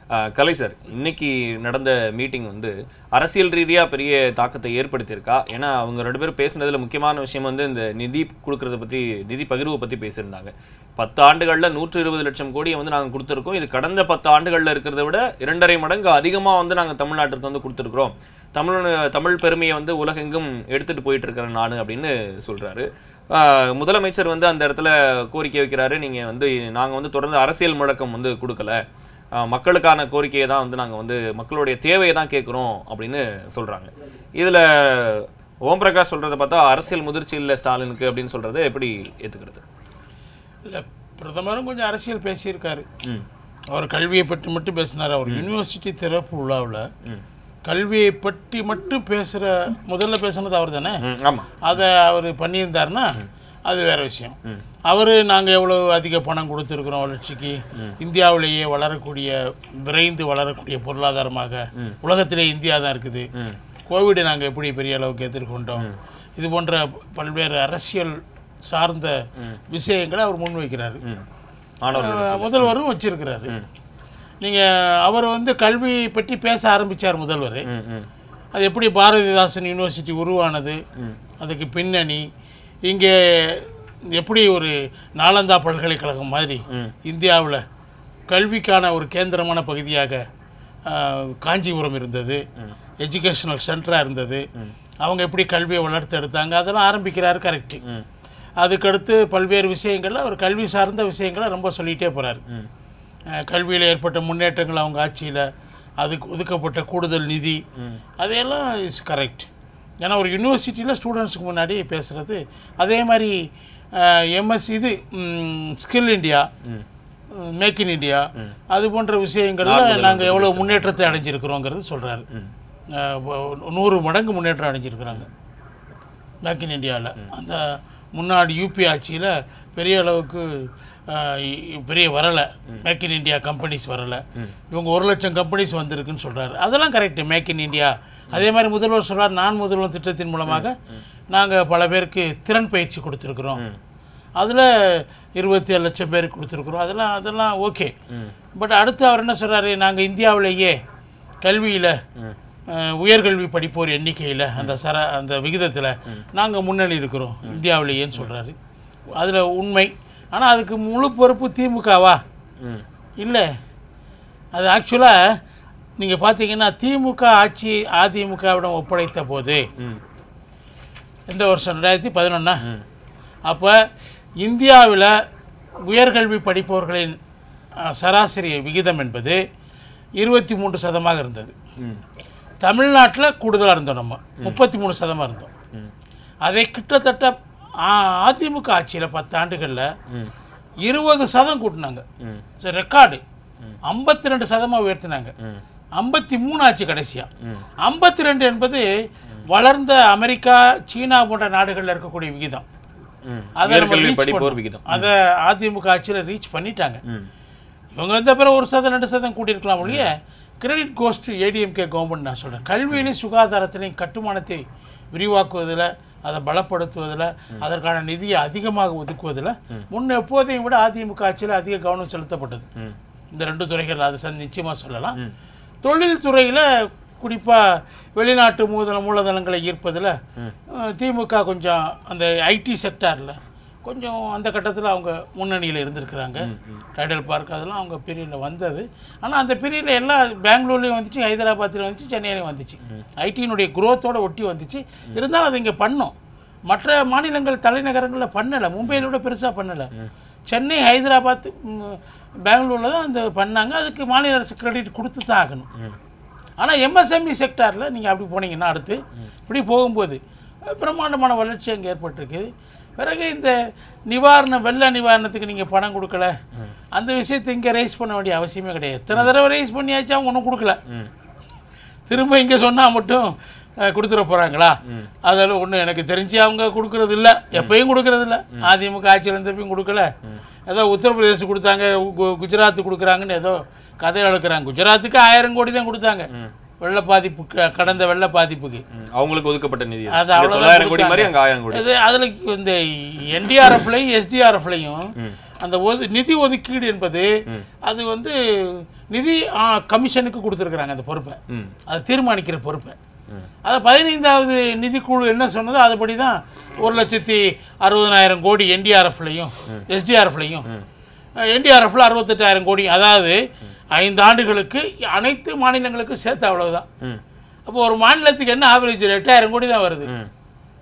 அஹ், கலை sir இன்னைக்கு நடந்த meeting வந்து அரசியல் ரீதியா பெரிய தாக்கத்தை ஏற்படுத்தியிருக்கா ஏன்னா அவங்க ரெண்டு பேரும் பேசுனதுல முக்கியமான விஷயம் வந்து இந்த நிதி கொடுக்கறத பத்தி நிதி பகிர்வை பத்தி பேசியிருந்தாங்க பத்து ஆண்டுகள்ல நூற்று இருபது லட்சம் கோடியை வந்து நாங்க கொடுத்துருக்கோம் இது கடந்த பத்து ஆண்டுகள்ல இருக்கிறத விட இரண்டரை மடங்கு அதிகமா வந்து நாங்க தமிழ்நாட்டிற்கு வந்து கொடுத்துருக்குறோம் தமிழ் தமிழ் பெருமையை வந்து உலகெங்கும் எடுத்துட்டு போயிட்டு இருக்கிற நாடு அப்படின்னு சொல்றாரு ஆஹ் முதலமைச்சர் வந்து அந்த இடத்துல கோரிக்கை வைக்கிறாரு நீங்க வந்து நாங்க வந்து தொடர்ந்து அரசியல் முழக்கம் வந்து கொடுக்கல ஆஹ் மக்களுக்கான கோரிக்கையை தான் வந்து நாங்க வந்து மக்களுடைய தேவையை தான் கேட்குறோம் அப்படின்னு சொல்றாங்க இதுல ஓம் பிரகாஷ் சொல்றதை பார்த்தா அரசியல் முதிர்ச்சி இல்லை ஸ்டாலினுக்கு அப்படின்னு சொல்றதை எப்படி ஏத்துக்கிறது இல்லை பிரதமரும் கொஞ்சம் அரசியல் பேசியிருக்காரு ம் அவர் கல்வியை பற்றி மட்டும் பேசினார் அவர் யூனிவர்சிட்டி திறப்பு விழாவில் கல்வியை பற்றி மட்டும் பேசுகிற முதல்ல பேசுனது அவர் தானே ம், ஆமா அதை அவர் பண்ணியிருந்தாருன்னா அது வேற விஷயம் அவர் நாங்கள் எவ்வளோ அதிக பணம் கொடுத்துருக்குறோம் வளர்ச்சிக்கு இந்தியாவிலேயே வளரக்கூடிய விரைந்து வளரக்கூடிய பொருளாதாரமாக உலகத்திலே இந்தியா தான் இருக்குது கோவிடை நாங்கள் எப்படி பெரிய அளவுக்கு எதிர்கொண்டோம் இது போன்ற பல்வேறு அரசியல் சார்ந்த விஷயங்களை அவர் முன்வைக்கிறாரு ம் மாணவர்கள் அஹ் முதல்வரும் வச்சிருக்கிறாரு நீங்கள் அவர் வந்து கல்வி பற்றி பேச ஆரம்பித்தார் முதல்வர் ம் ம் அது எப்படி பாரதிதாசன் யூனிவர்சிட்டி உருவானது அதுக்கு பின்னணி இங்கே எப்படி ஒரு நாலந்தா பல்கலைக்கழகம் மாதிரி இந்தியாவில் கல்விக்கான ஒரு கேந்திரமான பகுதியாக ஆஹ், காஞ்சிபுரம் இருந்தது எஜுகேஷனல் சென்டராக இருந்தது அவங்க எப்படி கல்வியை வளர்த்து எடுத்தாங்க அதெல்லாம் ஆரம்பிக்கிறாரு கரெக்டு அதுக்கடுத்து பல்வேறு விஷயங்கள்ல அவர் கல்வி சார்ந்த விஷயங்களை ரொம்ப சொல்லிகிட்டே போகிறாரு கல்வியில் ஏற்பட்ட முன்னேற்றங்கள் அவங்க ஆட்சியில் அதுக்கு ஒதுக்கப்பட்ட கூடுதல் நிதி அதையெல்லாம் இஸ் கரெக்ட் ஏன்னா ஒரு யூனிவர்சிட்டியில் ஸ்டூடெண்ட்ஸுக்கு முன்னாடி பேசுகிறது அதே மாதிரி எம்எஸ் இது skill India make in India அது போன்ற விஷயங்கள்ல நாங்கள் எவ்வளோ முன்னேற்றத்தை அடைஞ்சிருக்கிறோங்கிறது சொல்கிறாரு நூறு மடங்கு முன்னேற்றம் அடைஞ்சிருக்கிறாங்க மேக் இன் இந்தியாவில் அந்த முன்னாடி யூபி ஆட்சியில் பெரிய அளவுக்கு அஹ், இ- பெரிய வரலை மேக் இன் இந்தியா கம்பெனிஸ் வரலை இவங்க ஒரு லட்சம் கம்பெனிஸ் வந்திருக்குன்னு சொல்கிறாரு அதெல்லாம் கரெக்டு மேக் இன் இந்தியா அதே மாதிரி முதல்வர் சொல்றார் நான் முதல்வர் திட்டத்தின் மூலமாக நாங்கள் பல பேருக்கு திறன் பயிற்சி கொடுத்துருக்குறோம் அதில் இருபத்தி ஏழு லட்சம் பேருக்கு கொடுத்துருக்குறோம் அதெல்லாம் அதெல்லாம் ஓகே பட் அடுத்து அவர் என்ன சொல்கிறாரு நாங்கள் இந்தியாவிலேயே கல்வியில் அஹ், உயர்கல்வி படிப்போர் எண்ணிக்கையில் அந்த சர அந்த விகிதத்தில் நாங்கள் முன்னணி இருக்கிறோம் இந்தியாவிலேயேன்னு சொல்கிறாரு அதில் உண்மை ஆனால் அதுக்கு முழு பொறுப்பு திமுகவா ம் இல்லை அது ஆக்சுவலாக நீங்கள் பார்த்தீங்கன்னா திமுக ஆட்சி அதிமுகவிடம் ஒப்படைத்த போது ம் எந்த வருஷம் ரெண்டாயிரத்தி பதினொன்னா அப்போ இந்தியாவில் உயர்கல்வி படிப்பவர்களின் அஹ், சராசரி விகிதம் என்பது இருபத்தி மூன்று சதமாக இருந்தது ம் தமிழ்நாட்டில் கூடுதலாக இருந்தோம் நம்ம முப்பத்தி மூணு சதமாக இருந்தோம் ம் அதை கிட்டத்தட்ட ஆ- அதிமுக ஆட்சியில் பத்தாண்டுகளில் ம் இருபது சதம் கூட்டினாங்க ம் சரி ரெக்கார்டு ஐம்பத்தி ரெண்டு சதமாக உயர்த்தினாங்க ம் ஐம்பத்தி மூணு ஆச்சு கடைசியாக ம் ஐம்பத்தி ரெண்டு என்பது வளர்ந்த அமெரிக்கா சீனா போன்ற நாடுகளில் இருக்கக்கூடிய விகிதம் ம் அதை நம்ம உயர்கல்வி reach படிப்போர் பண்ணோம். விகிதம் அதை அதிமுக ஆட்சியில் ரீச் பண்ணிட்டாங்க ம் இவங்க வந்த பிறகு ஒரு சதம் ரெண்டு சதம் கூட்டியிருக்கலாம் ஒழிய கிரெடிட் கோஸ்ட் ஏடிஎம்கே கவர்மெண்ட் நான் சொல்கிறேன் கல்வியிலையும் சுகாதாரத்திலையும் கட்டுமானத்தை விரிவாக்குவதில் அதை பலப்படுத்துவதில் அதற்கான நிதியை அதிகமாக ஒதுக்குவதில் முன்ன எப்போதையும் விட அதிமுக ஆட்சியில் அதிக கவனம் செலுத்தப்பட்டது ம் இந்த ரெண்டு துறைகள் அதை சந்தி நிச்சயமாக சொல்லலாம் தொழில் துறையில் குறிப்பாக வெளிநாட்டு மூதல மூலதனங்களை ஈர்ப்பதில் அஹ், திமுக கொஞ்சம் அந்த ஐடி செக்டாரில் கொஞ்சம் அந்த கட்டத்தில் அவங்க முன்னணியில் இருந்திருக்கிறாங்க டைடல் பார்க் அதெல்லாம் அவங்க பீரியடில் வந்தது ஆனால் அந்த பீரியடில் எல்லாம் பெங்களூர்லேயும் வந்துச்சு ஹைதராபாத்தில் வந்துச்சு சென்னையிலையும் வந்துச்சு ஐடியினுடைய குரோத்தோட ஒட்டி வந்துச்சு இருந்தாலும் அதை இங்கே பண்ணோம் மற்ற மாநிலங்கள் தலைநகரங்களில் பண்ணலை மும்பையில கூட பெருசாக பண்ணலை சென்னை ஹைதராபாத் ம், பெங்களூரில் தான் அந்த பண்ணாங்க அதுக்கு மாநில அரசு கிரெடிட் கொடுத்து தான் ஆகணும் ஆனால் எம்எஸ்எம்இ செக்டாரில் நீங்கள் அப்படி போனீங்கன்னா அடுத்து இப்படி போகும்போது அஹ், பிரம்மாண்டமான வளர்ச்சி அங்கே ஏற்பட்டிருக்கு பிறகு இந்த நிவாரணம் வெள்ள நிவாரணத்துக்கு நீங்கள் பணம் கொடுக்கல அந்த விஷயத்தை இங்கே ரைஸ் பண்ண வேண்டிய அவசியமே கிடையாது எத்தனை தடவை ரைஸ் பண்ணியாச்சும் அவங்க ஒன்றும் கொடுக்கல திரும்ப இங்கே சொன்னால் மட்டும் அஹ், கொடுத்துட போகிறாங்களா அதில் ஒன்றும் எனக்கு தெரிஞ்சு அவங்க கொடுக்கறது இல்லை எப்பயும் கொடுக்கறது இல்லை அதிமுக ஆட்சியில் இருந்தப்பையும் கொடுக்கல ஏதோ உத்தரப்பிரதேசம் கொடுத்தாங்க கு- குஜராத் கொடுக்குறாங்கன்னு ஏதோ கதையில் எடுக்கிறாங்க குஜராத்துக்கு ஆயிரம் கோடி தான் கொடுத்தாங்க வெள்ள பாதிப்பு க- கடந்த வெள்ள பாதிப்புக்கு ம். அவங்களுக்கு ஒதுக்கப்பட்ட நிதி அது. அது இங்க அவ்வளவுதான் தொள்ளாயிரம் கோடி கொடுத்தாங்க. மாதிரி அங்க ஆயிரம் கோடி இது அதில் இந்த என்டிஆர்எஃப்லையும் எஸ்டிஆர்எஃப்லையும் அந்த ஒது நிதி ஒதுக்கீடு என்பது அது வந்து நிதி ஆ, கமிஷனுக்கு கொடுத்துருக்குறாங்க அந்த பொறுப்பை ம் அதை தீர்மானிக்கிற பொறுப்பை அதை பதினைந்தாவது நிதிக்குழு என்ன சொன்னதோ அதுபடி தான் ஒரு லட்சத்தி அறுபதனாயிரம் கோடி என்டிஆர்எஃப்லையும் எஸ்டிஆர்எஃப்லையும் என்டிஆர்எஃப்ல அறுபத்தெட்டாயிரம் கோடி அதாவது ஐந்து ஆண்டுகளுக்கு அனைத்து மாநிலங்களுக்கும் சேர்த்து அவ்வளவுதான் ம் அப்போ ஒரு மாநிலத்துக்கு என்ன ஆவரேஜ் எட்டாயிரம் கோடி தான் வருது ம்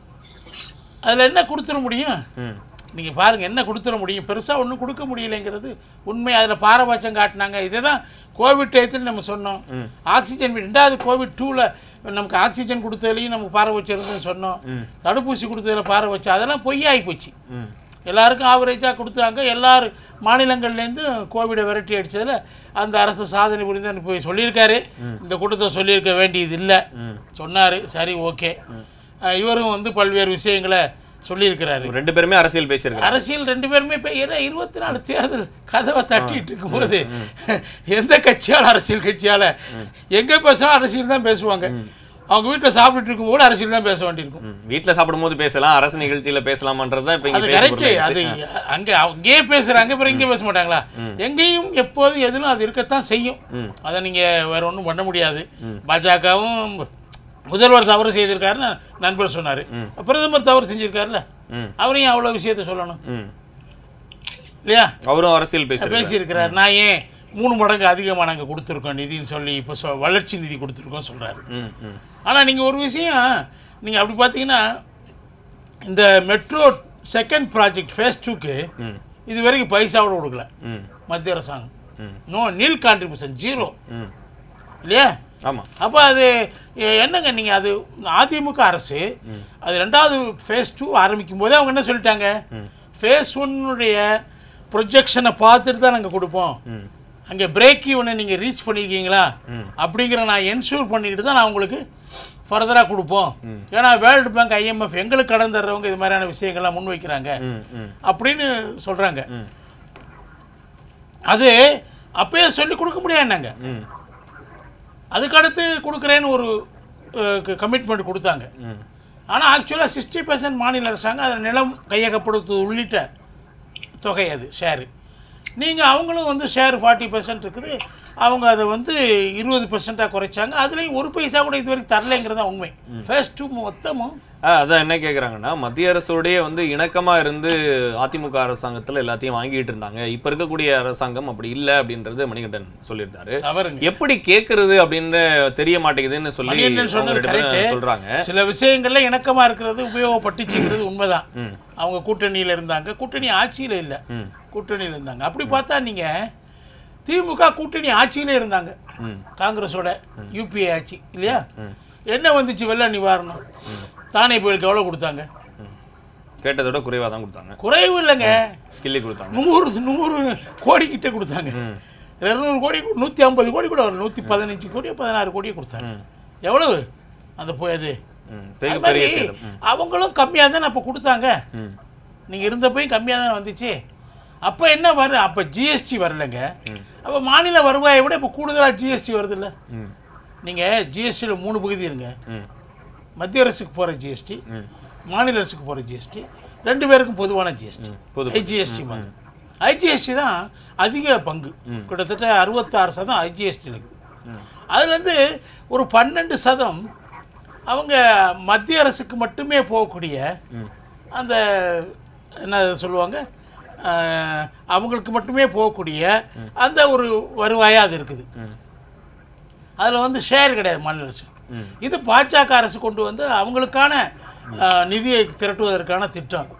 அதில் என்ன கொடுத்துட முடியும் ம் நீங்கள் பாருங்கள் என்ன கொடுத்துட முடியும் பெருசாக ஒன்றும் கொடுக்க முடியலைங்கிறது உண்மை அதில் பாரபட்சம் காட்டினாங்க இதே தான் கோவிட் டயத்தில் நம்ம சொன்னோம் ஆக்சிஜன் ரெண்டாவது கோவிட் டூவில் நமக்கு ஆக்சிஜன் கொடுத்ததுலையும் நமக்கு பாரபட்சம் இருந்ததுன்னு சொன்னோம் தடுப்பூசி கொடுத்ததுல பாரபட்சம் அதெல்லாம் பொய்யாகி போச்சு ம் எல்லாருக்கும் ஆவரேஜாக கொடுத்தாங்க எல்லார் மாநிலங்கள்லேருந்து கோவிடை விரட்டி அடிச்சதுல அந்த அரசு சாதனை புரிந்து போய் சொல்லியிருக்காரு இந்த கூட்டத்தை சொல்லியிருக்க வேண்டியது இல்லை சொன்னார் சரி ஓகே இவரும் வந்து பல்வேறு விஷயங்களை சொல்லியிருக்கிறாரு ரெண்டு பேருமே அரசியல் பேசியிருக்காங்க அரசியல் ரெண்டு பேருமே இப்போ ஏன்னா இருபத்தி நாலு தேர்தல் கதவை தட்டிட்டு இருக்கும்போது எந்த கட்சியால் அரசியல் கட்சியால் எங்கே பேசினாலும் அரசியல் தான் பேசுவாங்க அவங்க வீட்டில் சாப்பிட்டுட்டு இருக்கும்போது அரசியல் தான் பேச வேண்டியிருக்கும் ம். வீட்ல சாப்பிடும்போது பேசலாம் அரசு நிகழ்ச்சியில பேசலாமன்றது தான் இப்போ அது இங்க கரெக்ட் பேச அது அங்கே அங்கேயே பேசுகிறாங்க அப்புறம் இங்கே பேச மாட்டாங்களா எங்கேயும் எப்போதும் எதிலும் அது இருக்கத்தான் செய்யும் அதை நீங்கள் வேற ஒன்றும் பண்ண முடியாது பாஜகவும் முதல்வர் தவறு செய்திருக்காருன்னு நண்பர் சொன்னார் பிரதமர் தவறு செஞ்சிருக்காருல்ல ம். அவரையும் அவ்வளோ விஷயத்த சொல்லணும் ம் இல்லையா அவரும் அரசியல் பேசுறாரு பேசியிருக்கிறார் நான் ஏன் மூணு மடங்கு அதிகமாக நாங்கள் கொடுத்துருக்கோம் நிதின்னு சொல்லி இப்போ சொ வளர்ச்சி நிதி கொடுத்துருக்கோம் சொல்கிறாரு ம் ம் ஆனால் நீங்கள் ஒரு விஷயம் நீங்கள் அப்படி பார்த்தீங்கன்னா இந்த மெட்ரோ செகண்ட் ப்ராஜெக்ட் ஃபேஸ் டூக்கு ம் இது வரைக்கும் பைசாவோட கொடுக்கல ம் மத்திய அரசாங்கம் ம். நோ நீல் கான்ட்ரிபியூஷன் ஜீரோ ம் இல்லையா ஆமா அப்போ அது எ- என்னங்க நீங்கள் அது அதிமுக அரசு அது ரெண்டாவது ஃபேஸ் டூ ஆரம்பிக்கும் போதே அவங்க என்ன சொல்லிட்டாங்க ஃபேஸ் ஒன்னுடைய ப்ரொஜெக்ஷனை பார்த்துட்டு தான் நாங்கள் கொடுப்போம் அங்கே பிரேக் ஈவனை நீங்கள் ரீச் பண்ணியிருக்கீங்களா அப்படிங்கிற நான் என்ஷூர் பண்ணிக்கிட்டு தான் நான் உங்களுக்கு ஃபர்தராக கொடுப்போம் ஏன்னா வேர்ல்டு பேங்க் ஐஎம்எஃப் எங்களுக்கு கடன் தர்றவங்க இது மாதிரியான விஷயங்கள்லாம் முன் வைக்கிறாங்க ம் ம் அப்படின்னு சொல்கிறாங்க அது அப்பயே சொல்லி கொடுக்க முடியாதுன்னாங்க ம் அதுக்கடுத்து கொடுக்குறேன்னு ஒரு கமிட்மெண்ட் கொடுத்தாங்க ம் ஆனால் ஆக்சுவலாக சிக்ஸ்டி பர்சன்ட் மாநில அரசாங்கம் அதில் நிலம் கையகப்படுத்துவது உள்ளிட்ட தொகை அது ஷேரு நீங்கள் அவங்களும் வந்து ஷேர் ஃபார்ட்டி பர்சன்ட் இருக்குது அவங்க அதை வந்து இருபது பர்சண்ட்டாக குறைச்சாங்க அதுலேயும் ஒரு பைசா கூட இது வரைக்கும் தரலைங்கிறது தான் உண்மை ஃபர்ஸ்ட் டூ மொத்தமும் ஆ, அதான் என்ன கேக்குறாங்கன்னா மத்திய அரசோடயே வந்து இணக்கமா இருந்து அதிமுக அரசாங்கத்துல எல்லாத்தையும் வாங்கிட்டு இருந்தாங்க இப்ப இருக்கக்கூடிய அரசாங்கம் அப்படி இல்ல அப்படின்றது மணிகண்டன் சொல்லியிருந்தாரு தவறுங்க எப்படி கேக்குறது அப்படின்னு தெரிய மாட்டேங்குதுன்னு சொல்லி மணிகண்டன் அவங்க சொன்னது ரெண்டு பேரும் correct. சொல்றாங்க சில விஷயங்கள்ல இணக்கமா இருக்கிறது உபயோகப்பட்டுச்சுங்கிறது உண்மைதான் அவங்க கூட்டணியில இருந்தாங்க கூட்டணி ஆட்சியில இல்ல ம். கூட்டணியில இருந்தாங்க அப்படி பார்த்தா நீங்க திமுக கூட்டணி ஆட்சியில இருந்தாங்க ம். காங்கிரஸோட யூபிஏ ஆட்சி இல்லையா என்ன வந்துச்சு வெள்ள நிவாரணம் தானே புயலுக்கு எவ்வளவு கொடுத்தாங்க கேட்டதோட குறைவா தான் கொடுத்தாங்க குறைவு இல்லைங்க கிள்ளி கொடுத்தாங்க நூறு நூறு கோடி கிட்ட கொடுத்தாங்க இரநூறு கோடி நூற்றி ஐம்பது கோடி கூட வரும் நூற்றி பதினஞ்சு கோடியோ பதினாறு கோடியோ கொடுத்தாங்க எவ்வளவு அந்த போய் அது ம். அது பெரிய மாதிரி பெரிய சேதம் ம். அவங்களும் கம்மியாக தானே அப்போ கொடுத்தாங்க ம். நீங்கள் இருந்தப்பையும் கம்மியாக தானே வந்துச்சு அப்போ என்ன வருது அப்போ ஜிஎஸ்டி வரலைங்க அப்போ மாநில வருவாயை விட இப்போ கூடுதலாக ஜிஎஸ்டி வருதுல்ல ம். நீங்கள் ஜிஎஸ்டியில் மூணு பகுதி இருங்க ம். மத்திய அரசுக்கு போகிற ஜிஎஸ்டி ம். மாநில அரசுக்கு போகிற ஜிஎஸ்டி ரெண்டு பேருக்கும் பொதுவான ஜிஎஸ்டி பொது ஐஜிஎஸ்டி மாதிரி ஐஜிஎஸ்டி தான் அதிக பங்கு கிட்டத்தட்ட அறுபத்தாறு சதம் ஐஜிஎஸ்டி இருக்குது அதுலேருந்து ஒரு பன்னெண்டு சதம் அவங்க மத்திய அரசுக்கு மட்டுமே போகக்கூடிய அந்த என்ன சொல்லுவாங்க அஹ், அவங்களுக்கு மட்டுமே போகக்கூடிய அந்த ஒரு வருவாயாக அது இருக்குது அதில் வந்து ஷேர் கிடையாது மாநில அரசு இது பாஜக அரசு கொண்டு வந்து அவங்களுக்கான அஹ், நிதியை திரட்டுவதற்கான திட்டம் அது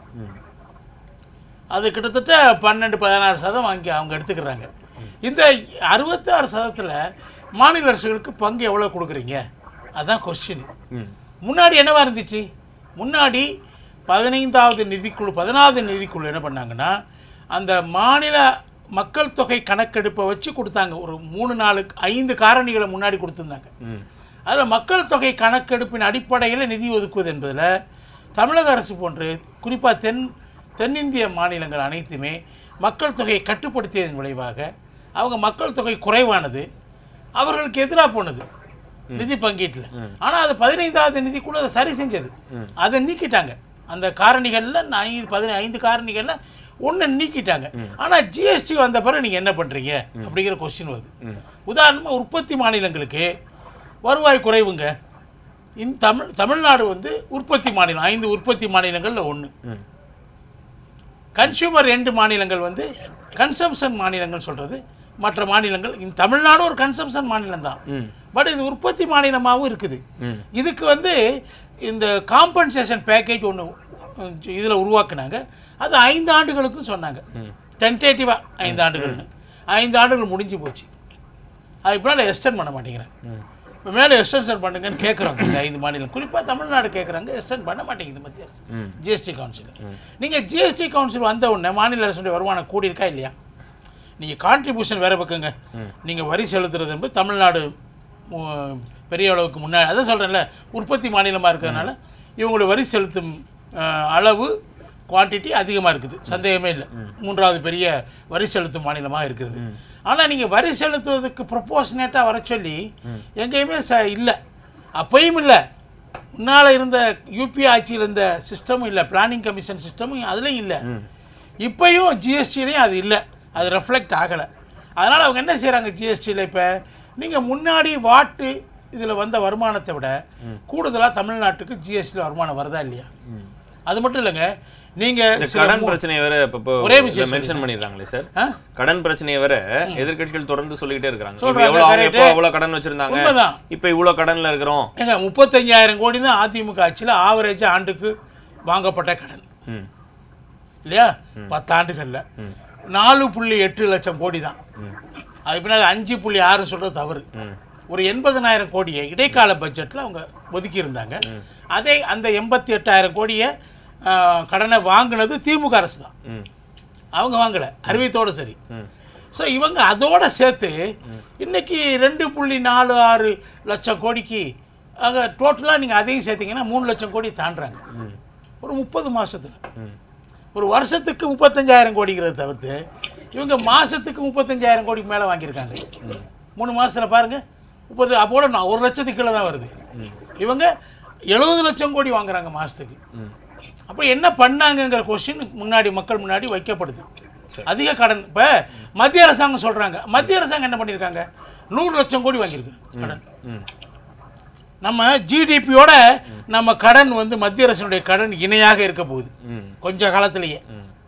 அது கிட்டத்தட்ட பன்னெண்டு பதினாறு சதம் அங்கே அவங்க எடுத்துக்கிறாங்க இந்த அறுபத்தாறு சதத்தில் மாநில அரசுகளுக்கு பங்கு எவ்வளோ கொடுக்குறீங்க அதான் கொஸ்டின் ம். முன்னாடி என்னவா இருந்துச்சு முன்னாடி பதினைந்தாவது நிதிக்குழு பதினாவது நிதிக்குழு என்ன பண்ணாங்கன்னா அந்த மாநில மக்கள் தொகை கணக்கெடுப்பை வச்சு கொடுத்தாங்க ஒரு மூணு நாலு ஐந்து காரணிகளை முன்னாடி கொடுத்துருந்தாங்க ம். அதில் மக்கள் தொகை கணக்கெடுப்பின் அடிப்படையில் நிதி ஒதுக்குவது என்பதில் தமிழக அரசு போன்று குறிப்பாக தென் தென்னிந்திய மாநிலங்கள் அனைத்துமே மக்கள் தொகையை கட்டுப்படுத்தியதன் விளைவாக அவங்க மக்கள் தொகை குறைவானது அவர்களுக்கு எதிராக போனது நிதி பங்கீட்டில் ஆனா அது பதினைந்தாவது நிதி கூட அதை சரி செஞ்சது அதை நீக்கிட்டாங்க அந்த காரணிகள்ல நான் ஐந்து பதினை ஐந்து காரணிகள்ல ஒண்ணு நீக்கிட்டாங்க ஆனா ஜிஎஸ்டி வந்த பிறகு நீங்க என்ன பண்றீங்க அப்படிங்கிற கொஸ்டின் வருது உதாரணமா உற்பத்தி மாநிலங்களுக்கு வருவாய் குறைவுங்க இந்த தமிழ் தமிழ்நாடு வந்து உற்பத்தி மாநிலம் ஐந்து உற்பத்தி மாநிலங்கள்ல ஒண்ணு ம். கன்சியூமர் ரெண்டு மாநிலங்கள் வந்து கன்சம்ஷன் மாநிலங்கள் சொல்றது மற்ற மாநிலங்கள் இந்த தமிழ்நாடு ஒரு கன்சம்ஷன் மாநிலம் தான் பட் இது உற்பத்தி மாநிலமாகவும் இருக்குது ம். இதுக்கு வந்து இந்த காம்பன்சேஷன் பேக்கேஜ் ஒன்று இதில் உருவாக்குனாங்க அது ஐந்து ஆண்டுகளுக்கும் சொன்னாங்க டென்டேட்டிவாக ஐந்து ஆண்டுகள்னு ஐந்து ஆண்டுகள் முடிஞ்சு போச்சு அது இப்போ எக்ஸ்டெண்ட் பண்ண மாட்டேங்கிறாங்க இப்போ மேலே எக்ஸ்டென்ஷன் பண்ணுங்கன்னு கேட்குறாங்க இந்த ஐந்து மாநிலம் குறிப்பாக தமிழ்நாடு கேட்குறாங்க எக்ஸ்டெண்ட் பண்ண மாட்டேங்குது மத்திய அரசு ஜிஎஸ்டி கவுன்சில் நீங்கள் ஜிஎஸ்டி கவுன்சில் வந்த உடனே மாநில அரசுடைய வருமானம் கூடியிருக்கா இல்லையா நீங்கள் கான்ட்ரிபியூஷன் வேற பக்கங்க நீங்கள் வரி செலுத்துறது என்பது தமிழ்நாடு மு- பெரிய அளவுக்கு முன்னாடி அதான் சொல்கிறேன்ல உற்பத்தி மாநிலமாக இருக்கிறதுனால இவங்களுடைய வரி செலுத்தும் அஹ், அளவு குவான்டிட்டி அதிகமாக இருக்குது சந்தேகமே இல்லை மூன்றாவது பெரிய வரி செலுத்தும் மாநிலமாக இருக்குது ஆனால் நீங்கள் வரி செலுத்துவதற்கு ப்ரொப்போஷனேட்டாக வர சொல்லி எங்கேயுமே ச இல்லை அப்பயும் இல்லை முன்னால் இருந்த யூபி ஆட்சியில் இருந்த சிஸ்டமும் இல்லை பிளானிங் கமிஷன் சிஸ்டமும் அதுலேயும் இல்லை இப்பயும் ஜிஎஸ்டிலையும் அது இல்லை அது ரெஃப்ளெக்ட் ஆகலை அதனால் அவங்க என்ன செய்கிறாங்க ஜிஎஸ்டியில் இப்போ நீங்கள் முன்னாடி வாட்டு இதில் வந்த வருமானத்தை விட கூடுதலாக தமிழ்நாட்டுக்கு ஜிஎஸ்டியில் வருமானம் வருதா இல்லையா அது மட்டும் இல்லைங்க இந்த நீங்கள் கடன் பிரச்சனையை வேற இப்போ ஒரே விஷயம் மென்ஷன் பண்ணிடுறாங்களே சார் ஆ? கடன் பிரச்சனையை வேற எதிர்க்கட்சிகள் தொடர்ந்து சொல்லிக்கிட்டே இருக்காங்க இப்ப சொல்றாங்க, எவ்வளவு அவங்க correct. எப்போ அவ்வளவு கடன் வச்சிருந்தாங்க உண்மைதான். இப்ப இவ்வளவு கடன்ல இருக்கிறோம் ஏங்க முப்பத்தஞ்சாயிரம் கோடி தான் அதிமுக ஆட்சியில் ஆவரேஜ் ஆண்டுக்கு வாங்கப்பட்ட கடன் ம். இல்லையா பத்தாண்டுகளில் நாலு புள்ளி எட்டு லட்சம் கோடி தான் அது பின்னாடி அஞ்சு புள்ளி ஆறு சொல்கிறது தவறு ஒரு எண்பதனாயிரம் கோடியை இடைக்கால பட்ஜெட்டில் அவங்க ஒதுக்கி இருந்தாங்க அதே அந்த எண்பத்தி எட்டாயிரம் கோடியை ஆ, கடனை வாங்கினது திமுக அரசு தான் ம். அவங்க வாங்கலை அறிவித்தோடு சரி ஸோ இவங்க அதோட சேர்த்து இன்னைக்கு ரெண்டு புள்ளி நாலு ஆறு லட்சம் கோடிக்கு ஆக டோட்டலாக நீங்கள் அதையும் சேர்த்தீங்கன்னா மூணு லட்சம் கோடி தாண்டுறாங்க ஒரு முப்பது மாசத்துல ஒரு வருஷத்துக்கு முப்பத்தஞ்சாயிரம் கோடிங்கிறத தவிர்த்து இவங்க மாசத்துக்கு முப்பத்தஞ்சாயிரம் கோடிக்கு மேலே வாங்கியிருக்காங்க மூணு மாசத்துல பாருங்க முப்பது அப்போட நான் ஒரு லட்சத்துக்கு கீழே தான் வருது இவங்க எழுபது லட்சம் கோடி வாங்குறாங்க மாசத்துக்கு அப்போ என்ன பண்ணாங்கங்கிற கொஸ்டின் முன்னாடி மக்கள் முன்னாடி வைக்கப்படுது அதிக கடன் இப்போ மத்திய அரசாங்கம் சொல்றாங்க மத்திய அரசாங்கம் என்ன பண்ணியிருக்காங்க நூறு லட்சம் கோடி வாங்கியிருக்கு கடன் ம். நம்ம ஜிடிபியோட நம்ம கடன் வந்து மத்திய அரசினுடைய கடன் இணையாக இருக்க போகுது ம். கொஞ்ச காலத்திலேயே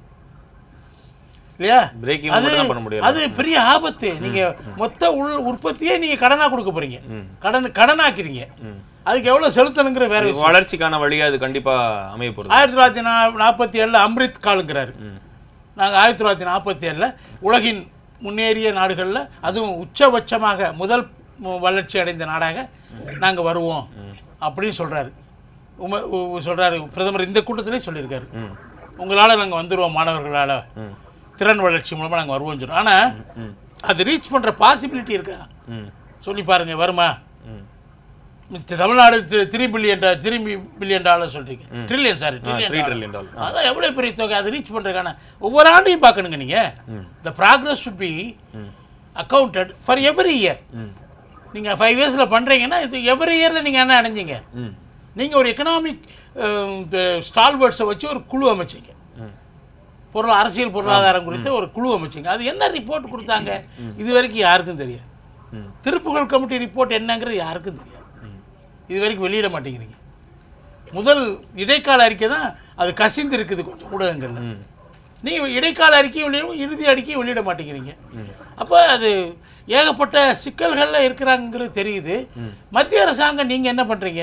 இல்லையா Break even மட்டும் தான் பண்ண முடியாது. அது பெரிய ஆபத்து நீங்க மொத்த உள் உற்பத்தியே நீங்க கடனா கொடுக்க போறீங்க கடன் கடனாக்கிறீங்க அதுக்கு எவ்வளவு செலுத்தணுங்கிற வேற விஷயம் வளர்ச்சிக்கான வழியா அது கண்டிப்பா அமைய போறது ஆயிரத்தி தொள்ளாயிரத்தி நா நாற்பத்தி ஏழில் அம்ரித் காலுங்கிறாரு நாங்கள் ஆயிரத்தி தொள்ளாயிரத்தி நாற்பத்தி ஏழில் உலகின் முன்னேறிய நாடுகளில் அதுவும் உச்சபட்சமாக முதல் மு- வளர்ச்சி அடைந்த நாடாக நாங்கள் வருவோம் அப்படின்னு சொல்கிறாரு உம உ- சொல்றாரு பிரதமர் இந்த கூட்டத்திலே சொல்லியிருக்காரு உங்களால் நாங்கள் வந்துடுவோம் மாணவர்களால் திறன் வளர்ச்சி மூலமாக நாங்கள் வருவோம்னு சொல்கிறோம் ஆனால் அது ரீச் பண்ணுற பாசிபிலிட்டி இருக்கா ம். சொல்லி பாருங்க வருமா ம். மிச்ச Tamil Nadu three billion three billion dollar சொல்றீங்க trillion sorry three trillion trillion dollar அதான் எவ்வளோ பெரிய தொகை அதை ரீச் பண்ணுறதுக்கான ஒவ்வொரு ஆண்டையும் பார்க்கணுங்க நீங்கள் the progress should be accounted for every year நீங்கள் ஃபைவ் இயர்ஸில் பண்ணுறீங்கன்னா இது எவ்ரி இயரில் நீங்கள் என்ன அடைஞ்சீங்க ம். நீங்கள் ஒரு எக்கனாமிக் ஸ்டால்வர்ட்ஸை வச்சு ஒரு குழு அமைச்சீங்க பொருள் அரசியல் பொருளாதாரம் குறித்து ஒரு குழு அமைச்சிங்க அது என்ன ரிப்போர்ட் கொடுத்தாங்க இது வரைக்கும் யாருக்கும் தெரியாது திருப்புகழ் கமிட்டி ரிப்போர்ட் என்னங்கிறது யாருக்கும் தெரியாது இது வரைக்கும் வெளியிட மாட்டேங்கிறீங்க முதல் இடைக்கால அறிக்கை தான் அது கசிந்து இருக்குது கொஞ்சம் ஊடகங்கள்ல நீங்கள் இடைக்கால அறிக்கையும் வெளியிடும் இறுதி அறிக்கையும் வெளியிட மாட்டேங்கிறீங்க அப்போ அது ஏகப்பட்ட சிக்கல்களில் இருக்கிறாங்கிறது தெரியுது மத்திய அரசாங்கம் நீங்கள் என்ன பண்ணுறீங்க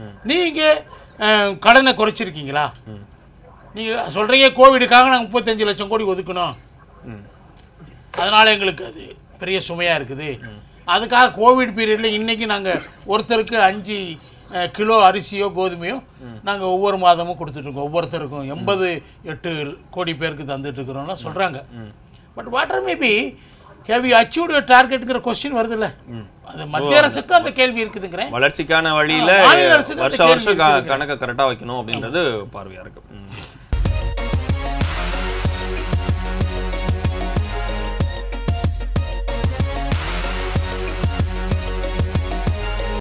நீங்கள் கடனை குறைச்சிருக்கீங்களா நீங்கள் சொல்கிறீங்க கோவிடுக்காக நாங்கள் முப்பத்தஞ்சு லட்சம் கோடி ஒதுக்கணும் ம். அதனால் எங்களுக்கு அது பெரிய சுமையாக இருக்குது அதுக்காக கோவிட் பீரியடில் இன்றைக்கி நாங்கள் ஒருத்தருக்கு அஞ்சு அஹ், கிலோ அரிசியோ கோதுமையோ நாங்கள் ஒவ்வொரு மாதமும் கொடுத்துட்ருக்கோம் ஒவ்வொருத்தருக்கும் எண்பது எட்டு கோடி பேருக்கு தந்துட்டுருக்குறோம்லாம் சொல்கிறாங்க but whether maybe have you achieve your டார்கெட்டுங்கிற கொஸ்டின் வருதுல்ல அது மத்திய அரசுக்கு அந்த கேள்வி இருக்குதுங்கிறேன் வளர்ச்சிக்கான வழியில மாநில அரசுக்கு அந்த வருஷம் வருஷம் கேள்வி க- கணக்கை கரெக்டா வைக்கணும் அப்படின்றது பார்வையா இருக்கு ம்.